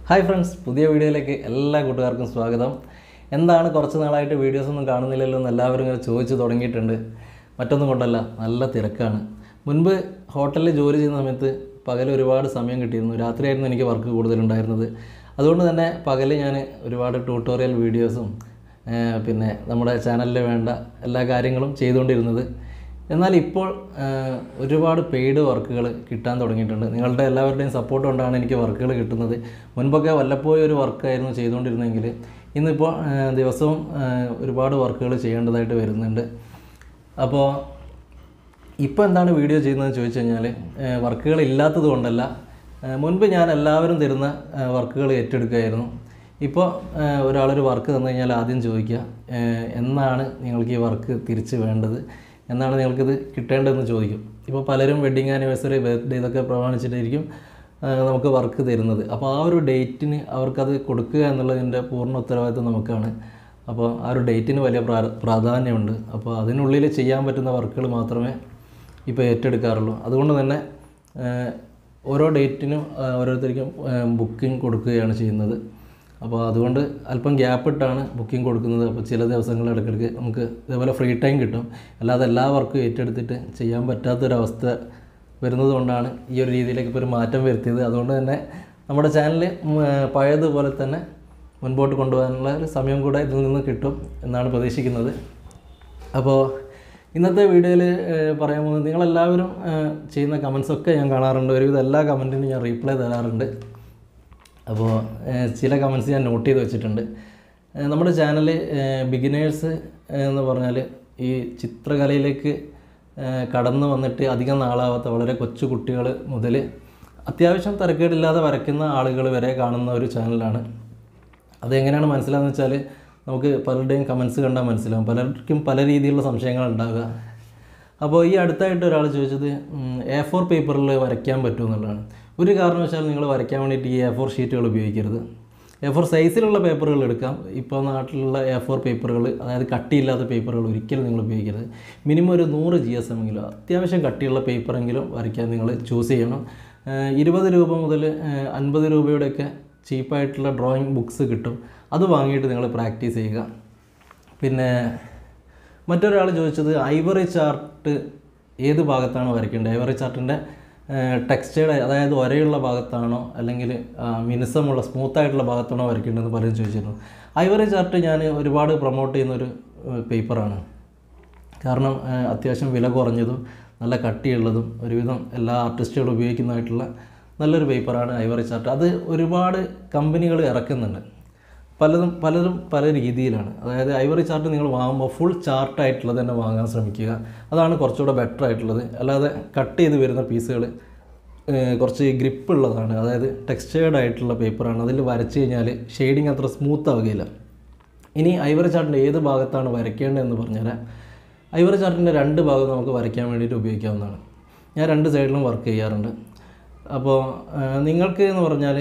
hi friends പുതിയ വീഡിയോയിലേക്ക് എല്ലാ കൂട്ടുകാർക്കും സ്വാഗതം എന്താണ് കുറച്ച് നാളായിട്ട് വീഡിയോസ് ഒന്നും കാണുന്നില്ലല്ലോ എന്ന് എല്ലാവരും ഇങ്ങനെ ചോദിച്ചു തുടങ്ങിയിട്ടുണ്ട് മറ്റൊന്നും കൊണ്ടല്ല നല്ല തിരക്കാണ് മുൻപ് ഹോട്ടലിൽ ജോലി ചെയ്യുന്ന സമയത്ത് പകൽ ഒരുപാട് സമയം കിട്ടിയിരുന്നു രാത്രിയായിരുന്നു എനിക്ക് വർക്ക് കൂടുതലുണ്ടായിരുന്നത് അതുകൊണ്ട് തന്നെ പകൽ ഞാൻ ഒരുപാട് ട്യൂട്ടോറിയൽ വീഡിയോസും ഏഹ് പിന്നെ നമ്മുടെ ചാനലിൽ വേണ്ട എല്ലാ കാര്യങ്ങളും ചെയ്തുകൊണ്ടിരുന്നത് എന്നാൽ ഇപ്പോൾ ഏഹ്, ഒരുപാട് പെയ്ഡ് വർക്കുകൾ കിട്ടാൻ തുടങ്ങിയിട്ടുണ്ട് നിങ്ങളുടെ എല്ലാവരുടെയും സപ്പോർട്ട് കൊണ്ടാണ് എനിക്ക് വർക്കുകൾ കിട്ടുന്നത് മുൻപൊക്കെ വല്ലപ്പോഴും ഒരു വർക്കായിരുന്നു ചെയ്തുകൊണ്ടിരുന്നെങ്കിൽ ഇന്നിപ്പോൾ ഏഹ്, ദിവസവും ഏഹ്, ഒരുപാട് വർക്കുകൾ ചെയ്യേണ്ടതായിട്ട് വരുന്നുണ്ട് അപ്പോൾ ഇപ്പോൾ എന്താണ് വീഡിയോ ചെയ്യുന്നതെന്ന് ചോദിച്ചു കഴിഞ്ഞാൽ വർക്കുകൾ ഇല്ലാത്തത് കൊണ്ടല്ല ഏഹ്, മുൻപ് ഞാൻ എല്ലാവരും തരുന്ന വർക്കുകൾ ഏറ്റെടുക്കുകയായിരുന്നു ഇപ്പോൾ ഏഹ്, ഒരാളൊരു വർക്ക് തന്നു കഴിഞ്ഞാൽ ആദ്യം ചോദിക്കുക ഏഹ്, എന്നാണ് നിങ്ങൾക്ക് ഈ വർക്ക് തിരിച്ച് വേണ്ടത് എന്നാണ് നിങ്ങൾക്കിത് കിട്ടേണ്ടതെന്ന് ചോദിക്കും ഇപ്പോൾ പലരും വെഡ്ഡിങ് ആനിവേഴ്സറി ബർത്ത്ഡേ ഇതൊക്കെ പ്രമാണിച്ചിട്ടായിരിക്കും ഏഹ്, നമുക്ക് വർക്ക് തരുന്നത് അപ്പോൾ ആ ഒരു ഡേറ്റിന് അവർക്കത് കൊടുക്കുക എന്നുള്ളതിൻ്റെ പൂർണ്ണ ഉത്തരവാദിത്വം നമുക്കാണ് അപ്പോൾ ആ ഒരു ഡേറ്റിന് വലിയ പ്രാ പ്രാധാന്യമുണ്ട് അപ്പോൾ അതിനുള്ളിൽ ചെയ്യാൻ പറ്റുന്ന വർക്കുകൾ മാത്രമേ ഇപ്പോൾ ഏറ്റെടുക്കാറുള്ളൂ അതുകൊണ്ട് തന്നെ ഏഹ്, ഓരോ ഡേറ്റിനും ഏഹ്, ഓരോരുത്തർക്കും ബുക്കിംഗ് കൊടുക്കുകയാണ് ചെയ്യുന്നത് അപ്പോൾ അതുകൊണ്ട് അല്പം ഗ്യാപ്പ് ഇട്ടാണ് ബുക്കിംഗ് കൊടുക്കുന്നത് അപ്പോൾ ചില ദിവസങ്ങൾ ഇടയ്ക്കിടയ്ക്ക് നമുക്ക് ഇതേപോലെ ഫ്രീ ടൈം കിട്ടും അല്ലാതെ എല്ലാ വർക്കും ഏറ്റെടുത്തിട്ട് ചെയ്യാൻ പറ്റാത്തൊരവസ്ഥ വരുന്നത് കൊണ്ടാണ് ഈ ഒരു രീതിയിലേക്ക് ഇപ്പോൾ ഒരു മാറ്റം വരുത്തിയത് അതുകൊണ്ട് തന്നെ നമ്മുടെ ചാനൽ പഴയതുപോലെ തന്നെ മുൻപോട്ട് കൊണ്ടുപോകാനുള്ള ഒരു സമയം കൂടെ ഇതിൽ നിന്ന് കിട്ടും എന്നാണ് പ്രതീക്ഷിക്കുന്നത് അപ്പോൾ ഇന്നത്തെ വീഡിയോയിൽ പറയാൻ പോകുന്നത് നിങ്ങളെല്ലാവരും ഏഹ്, ചെയ്യുന്ന കമൻസൊക്കെ ഞാൻ കാണാറുണ്ട് ഒരുവിധം എല്ലാ കമൻറ്റിനും ഞാൻ റീപ്ലൈ തരാറുണ്ട് അപ്പോൾ ഏഹ്, ചില കമൻസ് ഞാൻ നോട്ട് ചെയ്ത് വെച്ചിട്ടുണ്ട് ഏഹ്, നമ്മുടെ ചാനൽ ബിഗിനേഴ്സ് എന്ന് പറഞ്ഞാൽ ഈ ചിത്രകലയിലേക്ക് ഏഹ്, കടന്നു വന്നിട്ട് അധികം നാളാവാത്ത വളരെ കൊച്ചു കുട്ടികൾ മുതൽ അത്യാവശ്യം തരക്കേടില്ലാതെ വരയ്ക്കുന്ന ആളുകൾ വരെ കാണുന്ന ഒരു ചാനലാണ് അതെങ്ങനെയാണ് മനസ്സിലാകുന്നത് വെച്ചാൽ നമുക്ക് പലരുടെയും കമൻസ് കണ്ടാൽ മനസ്സിലാവും പലർക്കും പല രീതിയിലുള്ള സംശയങ്ങൾ ഉണ്ടാവുക അപ്പോൾ ഈ അടുത്തായിട്ട് ഒരാൾ ചോദിച്ചത് എ ഫോർ പേപ്പറിൽ വരയ്ക്കാൻ പറ്റുമോ എന്നുള്ളതാണ് ഒരു കാരണവശാലും നിങ്ങൾ വരയ്ക്കാൻ വേണ്ടിയിട്ട് ഈ എ ഫോർ ഷീറ്റുകൾ ഉപയോഗിക്കരുത് എ ഫോർ സൈസിലുള്ള പേപ്പറുകൾ എടുക്കാം ഇപ്പോൾ നാട്ടിലുള്ള എ ഫോർ പേപ്പറുകൾ അതായത് കട്ടിയില്ലാത്ത പേപ്പറുകൾ ഒരിക്കലും നിങ്ങൾ ഉപയോഗിക്കരുത് മിനിമം ഒരു നൂറ് ജി എസ് എങ്കിലും അത്യാവശ്യം കട്ടിയുള്ള പേപ്പറെങ്കിലും വരയ്ക്കാൻ നിങ്ങൾ ചൂസ് ചെയ്യണം ഏഹ് ഇരുപത് രൂപ മുതൽ ഏഹ് അൻപത് രൂപയുടെയൊക്കെ ചീപ്പായിട്ടുള്ള ഡ്രോയിങ് ബുക്സ് കിട്ടും അത് വാങ്ങിയിട്ട് നിങ്ങൾ പ്രാക്ടീസ് ചെയ്യുക പിന്നെ മറ്റൊരാൾ ചോദിച്ചത് ഐവറി ചാർട്ട് ഏത് ഭാഗത്താണ് വരയ്ക്കേണ്ടത് ഐവറി ചാർട്ടിൻ്റെ ടെക്സ്റ്റേഡ് അതായത് ഒരയുള്ള ഭാഗത്താണോ അല്ലെങ്കിൽ ആ, മിനുസമുള്ള സ്മൂത്തായിട്ടുള്ള ഭാഗത്താണോ വരയ്ക്കേണ്ടതെന്ന് പലരും ചോദിച്ചിരുന്നു ഐവറി ചാർട്ട് ഞാൻ ഒരുപാട് പ്രൊമോട്ട് ചെയ്യുന്നൊരു പേപ്പറാണ് കാരണം ആ, അത്യാവശ്യം വില കുറഞ്ഞതും നല്ല കട്ടിയുള്ളതും ഒരുവിധം എല്ലാ ആർട്ടിസ്റ്റുകളും ഉപയോഗിക്കുന്നതായിട്ടുള്ള നല്ലൊരു പേപ്പറാണ് ഐവറി ചാർട്ട് അത് ഒരുപാട് കമ്പനികൾ ഇറക്കുന്നുണ്ട് പലതും പലതും പല രീതിയിലാണ് അതായത് ഐവറി ചാർട്ട് നിങ്ങൾ വാങ്ങുമ്പോൾ ഫുൾ ചാർട്ടായിട്ടുള്ളത് തന്നെ വാങ്ങാൻ ശ്രമിക്കുക അതാണ് കുറച്ചുകൂടെ ബെറ്റർ ആയിട്ടുള്ളത് അല്ലാതെ കട്ട് ചെയ്ത് വരുന്ന പീസുകൾ കുറച്ച് ഗ്രിപ്പ് ഉള്ളതാണ് അതായത് ടെക്സ്റ്റേർഡ് ആയിട്ടുള്ള പേപ്പറാണ് അതിൽ വരച്ച് കഴിഞ്ഞാൽ ഷെയ്ഡിങ് അത്ര സ്മൂത്ത് ആവുകയില്ല ഇനി ഐവറി ചാർട്ടിൻ്റെ ഏത് ഭാഗത്താണ് വരയ്ക്കേണ്ടതെന്ന് പറഞ്ഞുതരാം ഐവറി ചാർട്ടിൻ്റെ രണ്ട് ഭാഗം നമുക്ക് വരയ്ക്കാൻ വേണ്ടിയിട്ട് ഉപയോഗിക്കാവുന്നതാണ് ഞാൻ രണ്ട് സൈഡിലും വർക്ക് ചെയ്യാറുണ്ട് അപ്പോൾ ആ, നിങ്ങൾക്ക് എന്ന് പറഞ്ഞാൽ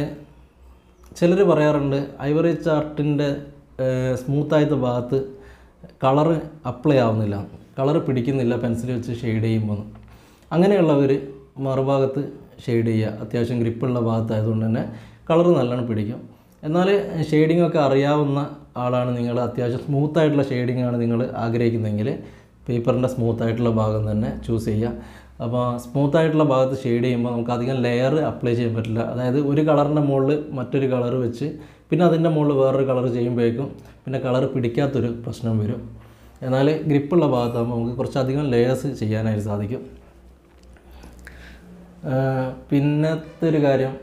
ചിലർ പറയാറുണ്ട് ഐവറി ചാർട്ടിൻ്റെ സ്മൂത്തായത്തെ ഭാഗത്ത് കളറ് അപ്ലൈ ആവുന്നില്ല കളറ് പിടിക്കുന്നില്ല പെൻസിൽ വെച്ച് ഷെയ്ഡ് ചെയ്യുമ്പോൾ അങ്ങനെയുള്ളവർ മറുഭാഗത്ത് ഷെയ്ഡ് ചെയ്യുക അത്യാവശ്യം ഗ്രിപ്പുള്ള ഭാഗത്തായതുകൊണ്ട് തന്നെ കളറ് നല്ലോണം പിടിക്കും എന്നാൽ ഷെയ്ഡിംഗ് ഒക്കെ അറിയാവുന്ന ആളാണ് നിങ്ങൾ അത്യാവശ്യം സ്മൂത്ത് ആയിട്ടുള്ള ഷെയ്ഡിംഗ് ആണ് നിങ്ങൾ ആഗ്രഹിക്കുന്നതെങ്കിൽ പേപ്പറിൻ്റെ സ്മൂത്ത് ആയിട്ടുള്ള ഭാഗം തന്നെ ചൂസ് ചെയ്യുക അപ്പോൾ സ്മൂത്ത് ആയിട്ടുള്ള ഭാഗത്ത് ഷെയ്ഡ് ചെയ്യുമ്പോൾ നമുക്ക് അധികം ലെയർ അപ്ലൈ ചെയ്യാൻ പറ്റില്ല അതായത് ഒരു കളറിൻ്റെ മുകളിൽ മറ്റൊരു കളർ വെച്ച് പിന്നെ അതിൻ്റെ മുകളിൽ വേറൊരു കളർ ചെയ്യുമ്പോഴേക്കും പിന്നെ കളർ പിടിക്കാത്തൊരു പ്രശ്നം വരും എന്നാൽ ഗ്രിപ്പുള്ള ഭാഗത്താകുമ്പോൾ നമുക്ക് കുറച്ചധികം ലെയേഴ്സ് ചെയ്യാനായിട്ട് സാധിക്കും ആ, പിന്നത്തെ ഒരു കാര്യം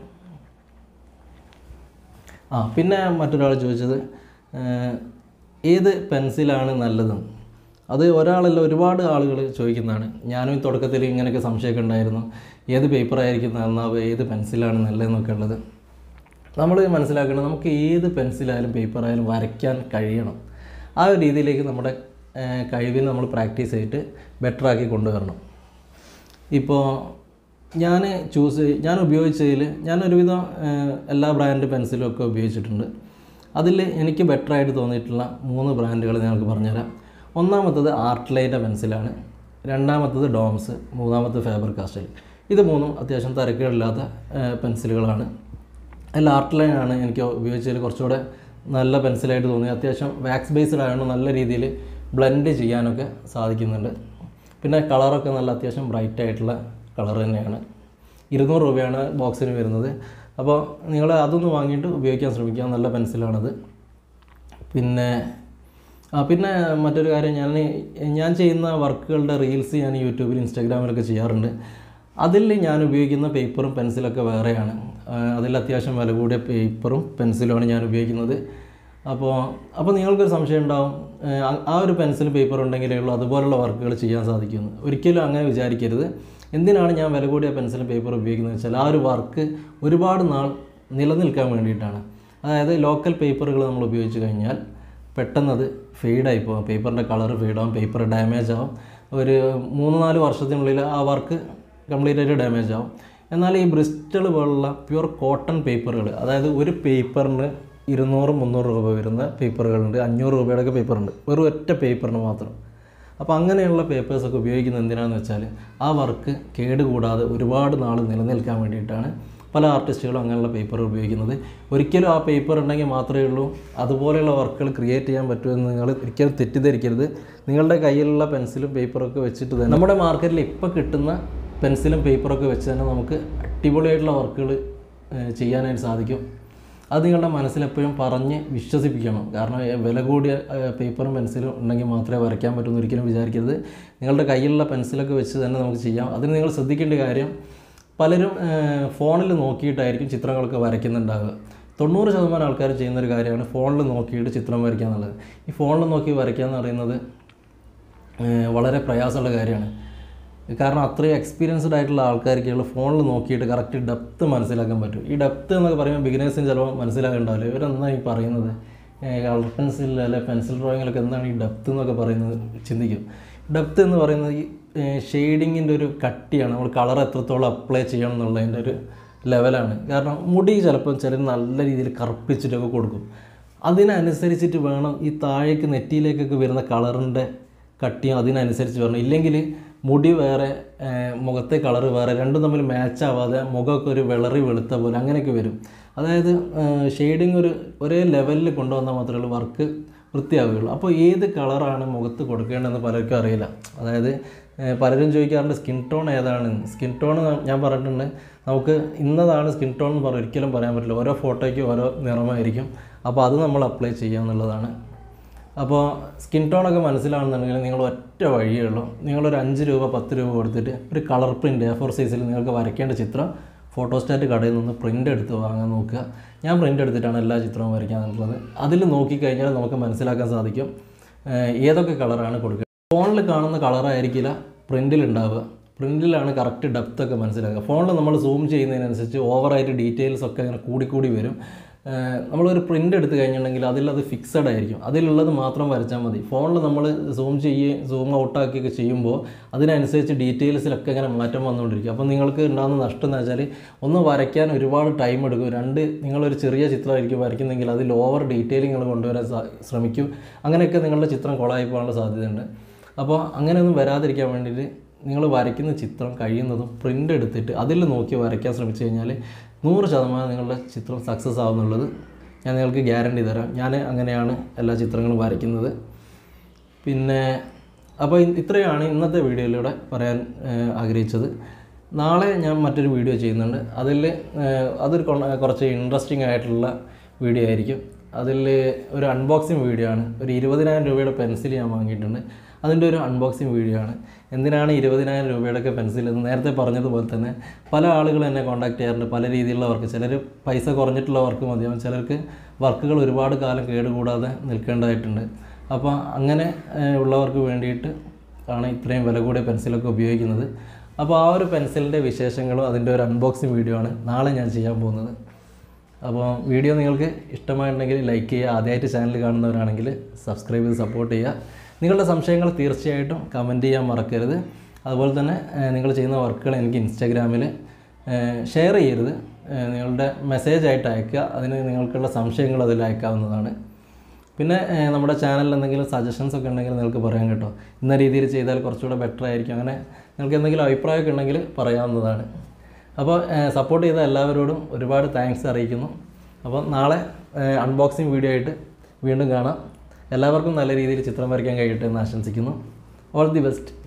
ആ പിന്നെ മറ്റൊരാൾ ചോദിച്ചത് ഏഹ്, ഏത് പെൻസിലാണ് നല്ലത് അത് ഒരാളല്ല ഒരുപാട് ആളുകൾ ചോദിക്കുന്നതാണ് ഞാനും ഈ തുടക്കത്തിൽ ഇങ്ങനെയൊക്കെ സംശയമൊക്കെ ഉണ്ടായിരുന്നു ഏത് പേപ്പറായിരിക്കും നന്നാവുക ഏത് പെൻസിലാണ് നല്ലതെന്നൊക്കെ ഉള്ളത് നമ്മൾ മനസ്സിലാക്കണം നമുക്ക് ഏത് പെൻസിലായാലും പേപ്പറായാലും വരയ്ക്കാൻ കഴിയണം ആ ഒരു രീതിയിലേക്ക് നമ്മുടെ ഏഹ്, കഴിവിനെ നമ്മൾ പ്രാക്ടീസ് ചെയ്തിട്ട് ബെറ്ററാക്കി കൊണ്ടുവരണം ഇപ്പോൾ ഞാൻ ചൂസ് ഞാൻ ഉപയോഗിച്ചതിൽ ഞാൻ ഒരുവിധം ഏഹ്, എല്ലാ ബ്രാൻഡ് പെൻസിലും ഒക്കെ ഉപയോഗിച്ചിട്ടുണ്ട് അതിൽ എനിക്ക് ബെറ്ററായിട്ട് തോന്നിയിട്ടുള്ള മൂന്ന് ബ്രാൻഡുകൾ ഞങ്ങൾക്ക് പറഞ്ഞുതരാം ഒന്നാമത്തത് ആർട്ട്ലൈൻ്റെ പെൻസിലാണ് രണ്ടാമത്തത് ഡോംസ് മൂന്നാമത്തെ ഫേബർ കാസ്റ്റൽ ഇത് മൂന്നും അത്യാവശ്യം തരക്കേടില്ലാത്ത ഏഹ്, പെൻസിലുകളാണ് അതിൽ ആർട്ട് ലൈനാണ് എനിക്ക് ഉപയോഗിച്ചതിൽ കുറച്ചുകൂടെ നല്ല പെൻസിലായിട്ട് തോന്നി അത്യാവശ്യം വാക്സ് ബേസ്ഡ് ആയതുകൊണ്ട് നല്ല രീതിയിൽ ബ്ലെൻഡ് ചെയ്യാനൊക്കെ സാധിക്കുന്നുണ്ട് പിന്നെ കളറൊക്കെ നല്ല അത്യാവശ്യം ബ്രൈറ്റ് ആയിട്ടുള്ള കളർ തന്നെയാണ് ഇരുന്നൂറ് രൂപയാണ് ബോക്സിന് വരുന്നത് അപ്പോൾ നിങ്ങൾ അതൊന്ന് വാങ്ങിയിട്ട് ഉപയോഗിക്കാൻ ശ്രമിക്കുക നല്ല പെൻസിലാണത് പിന്നെ ആ പിന്നെ മറ്റൊരു കാര്യം ഞാൻ ഞാൻ ചെയ്യുന്ന വർക്കുകളുടെ റീൽസ് ഞാൻ യൂട്യൂബിൽ ഇൻസ്റ്റാഗ്രാമിലൊക്കെ ചെയ്യാറുണ്ട് അതിൽ ഞാൻ ഉപയോഗിക്കുന്ന പേപ്പറും പെൻസിലൊക്കെ വേറെയാണ് ആ, അതിൽ അത്യാവശ്യം വില കൂടിയ പേപ്പറും പെൻസിലുമാണ് ഞാൻ ഉപയോഗിക്കുന്നത് അപ്പോൾ അപ്പോൾ നിങ്ങൾക്കൊരു സംശയം ഉണ്ടാവും ഏ, ആ- ആ ഒരു പെൻസിൽ പേപ്പർ ഉണ്ടെങ്കിലേ ഉള്ളൂ അതുപോലുള്ള വർക്കുകൾ ചെയ്യാൻ സാധിക്കുമെന്ന് ഒരിക്കലും അങ്ങനെ വിചാരിക്കരുത് എന്തിനാണ് ഞാൻ വില കൂടിയ പെൻസിലും പേപ്പർ ഉപയോഗിക്കുന്നത് വെച്ചാൽ ആ ഒരു വർക്ക് ഒരുപാട് നാൾ നിലനിൽക്കാൻ വേണ്ടിയിട്ടാണ് അതായത് ലോക്കൽ പേപ്പറുകൾ നമ്മൾ ഉപയോഗിച്ച് കഴിഞ്ഞാൽ പെട്ടെന്നത് ഫെയ്ഡായി പോകും പേപ്പറിൻ്റെ കളർ ഫെയ്ഡാവും പേപ്പർ ഡാമേജ് ആവും ഒരു മൂന്ന് നാല് വർഷത്തിനുള്ളിൽ ആ വർക്ക് കംപ്ലീറ്റ് ആയിട്ട് ഡാമേജ് ആവും എന്നാൽ ഈ ബ്രിസ്റ്റൾ പോലുള്ള പ്യുർ കോട്ടൺ പേപ്പറുകൾ അതായത് ഒരു പേപ്പറിന് ഇരുന്നൂറ് മുന്നൂറ് രൂപ വരുന്ന പേപ്പറുകളുണ്ട് അഞ്ഞൂറ് രൂപയുടെയൊക്കെ പേപ്പറുണ്ട് വെറും ഒറ്റ പേപ്പറിന് മാത്രം അപ്പോൾ അങ്ങനെയുള്ള പേപ്പേഴ്സൊക്കെ ഉപയോഗിക്കുന്നത് എന്തിനാണെന്ന് വെച്ചാൽ ആ വർക്ക് കേടുകൂടാതെ ഒരുപാട് നാൾ നിലനിൽക്കാൻ വേണ്ടിയിട്ടാണ് പല ആർട്ടിസ്റ്റുകളും അങ്ങനെയുള്ള പേപ്പർ ഉപയോഗിക്കുന്നത് ഒരിക്കലും ആ പേപ്പർ ഉണ്ടെങ്കിൽ മാത്രമേ ഉള്ളൂ അതുപോലെയുള്ള വർക്കുകൾ ക്രിയേറ്റ് ചെയ്യാൻ പറ്റുമെന്ന് നിങ്ങൾ ഒരിക്കലും തെറ്റിദ്ധരിക്കരുത് നിങ്ങളുടെ കയ്യിലുള്ള പെൻസിലും പേപ്പറൊക്കെ വെച്ചിട്ട് തന്നെ നമ്മുടെ മാർക്കറ്റിൽ ഇപ്പോൾ കിട്ടുന്ന പെൻസിലും പേപ്പറൊക്കെ വെച്ച് തന്നെ നമുക്ക് അടിപൊളിയായിട്ടുള്ള വർക്കുകൾ ചെയ്യാനായിട്ട് സാധിക്കും അത് നിങ്ങളുടെ മനസ്സിലെപ്പോഴും പറഞ്ഞ് വിശ്വസിപ്പിക്കണം കാരണം ഏ, വില കൂടിയ ഏ, പേപ്പറും പെൻസിലും ഉണ്ടെങ്കിൽ മാത്രമേ വരയ്ക്കാൻ പറ്റൂ എന്ന് ഒരിക്കലും വിചാരിക്കരുത് നിങ്ങളുടെ കയ്യിലുള്ള പെൻസിലൊക്കെ വെച്ച് തന്നെ നമുക്ക് ചെയ്യാം അതിന് നിങ്ങൾ ശ്രദ്ധിക്കേണ്ട കാര്യം പലരും ഫോണിൽ നോക്കിയിട്ടായിരിക്കും ചിത്രങ്ങളൊക്കെ വരയ്ക്കുന്നുണ്ടാവുക തൊണ്ണൂറ് ശതമാനം ആൾക്കാർ ചെയ്യുന്നൊരു കാര്യമാണ് ഫോണിൽ നോക്കിയിട്ട് ചിത്രം വരയ്ക്കുക എന്നുള്ളത് ഈ ഫോണിൽ നോക്കി വരയ്ക്കുക എന്ന് പറയുന്നത് ഏഹ് വളരെ പ്രയാസമുള്ള കാര്യമാണ് കാരണം അത്രയും എക്സ്പീരിയൻസ്ഡ് ആയിട്ടുള്ള ആൾക്കാർക്കുള്ള ഫോണിൽ നോക്കിയിട്ട് കറക്റ്റ് ഡെപ്ത്ത് മനസ്സിലാക്കാൻ പറ്റും ഈ ഡെപ്ത്ത് എന്നൊക്കെ പറയുമ്പോൾ ബിഗിനേഴ്സിന് ചിലപ്പോൾ മനസ്സിലാകണ്ടാവില്ല ഇവരെന്താണ് ഈ പറയുന്നത് കളർ പെൻസിൽ അല്ലെ പെൻസിൽ ഡ്രോയിങ്ങിലൊക്കെ എന്താണ് ഈ ഡെപ്ത്ത് എന്നൊക്കെ പറയുന്നത് ചിന്തിക്കും ഡെപ്ത്ത് എന്ന് പറയുന്നത് ഈ ഷെയ്ഡിങ്ങിൻ്റെ ഒരു കട്ടിയാണ് നമ്മൾ കളർ എത്രത്തോളം അപ്ലൈ ചെയ്യണം എന്നുള്ളതിൻ്റെ ഒരു ലെവലാണ് കാരണം മുടി ചിലപ്പോൾ ചിലർ നല്ല രീതിയിൽ കറുപ്പിച്ചിട്ടൊക്കെ കൊടുക്കും അതിനനുസരിച്ചിട്ട് വേണം ഈ താഴേക്ക് നെറ്റിയിലേക്കൊക്കെ വരുന്ന കളറിൻ്റെ കട്ടിയും അതിനനുസരിച്ച് വരണം ഇല്ലെങ്കിൽ മുടി വേറെ ഏഹ് മുഖത്തെ കളറ് വേറെ രണ്ടും തമ്മിൽ മാച്ച് ആവാതെ മുഖമൊക്കെ ഒരു വിളറി വെളുത്ത പോലെ അങ്ങനെയൊക്കെ വരും അതായത് ഷെയ്ഡിങ് ഒരു ഒരേ ലെവലിൽ കൊണ്ടുവന്നാൽ മാത്രമേ ഉള്ളൂ വർക്ക് വൃത്തിയാവുകയുള്ളൂ അപ്പോൾ ഏത് കളറാണ് മുഖത്ത് കൊടുക്കേണ്ടതെന്ന് പലർക്കും അറിയില്ല അതായത് ഏഹ് പലരും ചോദിക്കാറുണ്ട് സ്കിൻ ടോൺ ഏതാണ് സ്കിൻ ടോൺ ഞാൻ പറഞ്ഞിട്ടുണ്ട് നമുക്ക് ഇന്നതാണ് സ്കിൻ ടോൺ എന്ന് പറഞ്ഞ് ഒരിക്കലും പറയാൻ പറ്റില്ല ഓരോ ഫോട്ടോയ്ക്കും ഓരോ നിറമായിരിക്കും അപ്പോൾ അത് നമ്മൾ അപ്ലൈ ചെയ്യുക എന്നുള്ളതാണ് അപ്പോൾ സ്കിൻ ടോണൊക്കെ മനസ്സിലാവുന്നുണ്ടെങ്കിൽ നിങ്ങൾ ഒറ്റ വഴിയേ ഉള്ളൂ നിങ്ങളൊരു അഞ്ച് രൂപ പത്ത് രൂപ കൊടുത്തിട്ട് ഒരു കളർ പ്രിൻ്റ് എ ഫോർ സൈസിൽ നിങ്ങൾക്ക് വരയ്ക്കേണ്ട ചിത്രം ഫോട്ടോസ്റ്റാറ്റ് കടയിൽ നിന്ന് പ്രിൻ്റ് എടുത്ത് വാങ്ങാൻ നോക്കുക ഞാൻ പ്രിൻ്റ് എടുത്തിട്ടാണ് എല്ലാ ചിത്രവും വരയ്ക്കാനുള്ളത് അതിൽ നോക്കിക്കഴിഞ്ഞാൽ നമുക്ക് മനസ്സിലാക്കാൻ സാധിക്കും ഏഹ് ഏതൊക്കെ കളറാണ് കൊടുക്കുക ഫോണിൽ കാണുന്ന കളറായിരിക്കില്ല പ്രിൻറ്റിൽ ഉണ്ടാവുക പ്രിൻറ്റിലാണ് കറക്റ്റ് ഡെപ്ത് ഒക്കെ മനസ്സിലാക്കുക ഫോണിൽ നമ്മൾ സൂം ചെയ്യുന്നതിനനുസരിച്ച് ഓവറായിട്ട് ഡീറ്റെയിൽസ് ഒക്കെ ഇങ്ങനെ കൂടിക്കൂടി വരും ഏഹ് നമ്മളൊരു പ്രിൻ്റ് എടുത്ത് കഴിഞ്ഞിട്ടുണ്ടെങ്കിൽ അതിലത് ഫിക്സഡ് ആയിരിക്കും അതിലുള്ളത് മാത്രം വരച്ചാൽ മതി ഫോണിൽ നമ്മൾ സൂം ചെയ്യുകയും സൂം ഔട്ടാക്കിയൊക്കെ ചെയ്യുമ്പോൾ അതിനനുസരിച്ച് ഡീറ്റെയിൽസിലൊക്കെ ഇങ്ങനെ മാറ്റം വന്നുകൊണ്ടിരിക്കും അപ്പോൾ നിങ്ങൾക്ക് ഉണ്ടാകുന്ന നഷ്ടം എന്ന് വെച്ചാൽ ഒന്ന് വരയ്ക്കാൻ ഒരുപാട് ടൈം എടുക്കും രണ്ട് നിങ്ങളൊരു ചെറിയ ചിത്രമായിരിക്കും വരയ്ക്കുന്നെങ്കിൽ അതിൽ ഓവർ ഡീറ്റെയിലിങ്ങൾ കൊണ്ടുവരാൻ സാ- ശ്രമിക്കും അങ്ങനെയൊക്കെ നിങ്ങളുടെ ചിത്രം കൊളായി പോകാനുള്ള സാധ്യതയുണ്ട് അപ്പോൾ അങ്ങനെയൊന്നും വരാതിരിക്കാൻ വേണ്ടിയിട്ട് നിങ്ങൾ വരയ്ക്കുന്ന ചിത്രം കഴിയുന്നതും പ്രിൻ്റ് എടുത്തിട്ട് അതിൽ നോക്കി വരയ്ക്കാൻ ശ്രമിച്ചു കഴിഞ്ഞാൽ നൂറ് ശതമാനം നിങ്ങളുടെ ചിത്രം സക്സസ് ആവുന്നുള്ളത് ഞാൻ നിങ്ങൾക്ക് ഗ്യാരണ്ടി തരാം ഞാൻ അങ്ങനെയാണ് എല്ലാ ചിത്രങ്ങളും വരയ്ക്കുന്നത് പിന്നെ അപ്പോൾ ഇ- ഇത്രയാണ് ഇന്നത്തെ വീഡിയോയിലൂടെ പറയാൻ ഏഹ്, ആഗ്രഹിച്ചത് നാളെ ഞാൻ മറ്റൊരു വീഡിയോ ചെയ്യുന്നുണ്ട് അതിൽ ഏഹ്, അതൊരു കൊ- കുറച്ച് ഇൻട്രസ്റ്റിംഗ് ആയിട്ടുള്ള വീഡിയോ ആയിരിക്കും അതിൽ ഒരു അൺബോക്സിങ് വീഡിയോ ആണ് ഒരു ഇരുപതിനായിരം രൂപയുടെ പെൻസിൽ ഞാൻ വാങ്ങിയിട്ടുണ്ട് അതിൻ്റെ ഒരു അൺബോക്സിങ് വീഡിയോ ആണ് എന്തിനാണ് ഇരുപതിനായിരം രൂപയുടെയൊക്കെ പെൻസിൽ എന്ന് നേരത്തെ പറഞ്ഞതുപോലെ തന്നെ പല ആളുകൾ എന്നെ കോൺടാക്ട് ചെയ്യാറുണ്ട് പല രീതിയിലുള്ള വർക്ക് ചിലർ പൈസ കുറഞ്ഞിട്ടുള്ള വർക്ക് മതിയാവും ചിലർക്ക് വർക്കുകൾ ഒരുപാട് കാലം കേടുകൂടാതെ നിൽക്കേണ്ടതായിട്ടുണ്ട് അപ്പോൾ അങ്ങനെ ഏഹ്, ഉള്ളവർക്ക് വേണ്ടിയിട്ട് ആണ് ഇത്രയും വില കൂടിയ പെൻസിലൊക്കെ ഉപയോഗിക്കുന്നത് അപ്പോൾ ആ ഒരു പെൻസിലിൻ്റെ വിശേഷങ്ങളും അതിൻ്റെ ഒരു അൺബോക്സിങ് വീഡിയോ ആണ് നാളെ ഞാൻ ചെയ്യാൻ പോകുന്നത് അപ്പോൾ വീഡിയോ നിങ്ങൾക്ക് ഇഷ്ടമായിട്ടുണ്ടെങ്കിൽ ലൈക്ക് ചെയ്യുക ആദ്യമായിട്ട് ചാനൽ കാണുന്നവരാണെങ്കിൽ സബ്സ്ക്രൈബ് ചെയ്ത് സപ്പോർട്ട് ചെയ്യുക നിങ്ങളുടെ സംശയങ്ങൾ തീർച്ചയായിട്ടും കമൻറ്റ് ചെയ്യാൻ മറക്കരുത് അതുപോലെ തന്നെ ഏഹ്, നിങ്ങൾ ചെയ്യുന്ന വർക്കുകൾ എനിക്ക് ഇൻസ്റ്റാഗ്രാമിൽ ഷെയർ ചെയ്യരുത് ഏഹ്, നിങ്ങളുടെ മെസ്സേജ് ആയിട്ട് അയക്കുക അതിന് നിങ്ങൾക്കുള്ള സംശയങ്ങൾ അതിൽ അയക്കാവുന്നതാണ് പിന്നെ ഏഹ്, നമ്മുടെ ചാനലിൽ എന്തെങ്കിലും സജഷൻസ് ഒക്കെ ഉണ്ടെങ്കിൽ നിങ്ങൾക്ക് പറയാം കേട്ടോ ഇന്ന രീതിയിൽ ചെയ്താൽ കുറച്ചുകൂടെ ബെറ്റർ ആയിരിക്കും അങ്ങനെ നിങ്ങൾക്ക് എന്തെങ്കിലും അഭിപ്രായമൊക്കെ ഉണ്ടെങ്കിൽ പറയാവുന്നതാണ് അപ്പോൾ സപ്പോർട്ട് ചെയ്ത എല്ലാവരോടും ഒരുപാട് താങ്ക്സ് അറിയിക്കുന്നു അപ്പോൾ നാളെ അൺബോക്സിങ് വീഡിയോ ആയിട്ട് വീണ്ടും കാണാം എല്ലാവർക്കും നല്ല രീതിയിൽ ചിത്രം വരയ്ക്കാൻ കഴിയട്ടെ എന്ന് ആശംസിക്കുന്നു ഓൾ ദി ബെസ്റ്റ്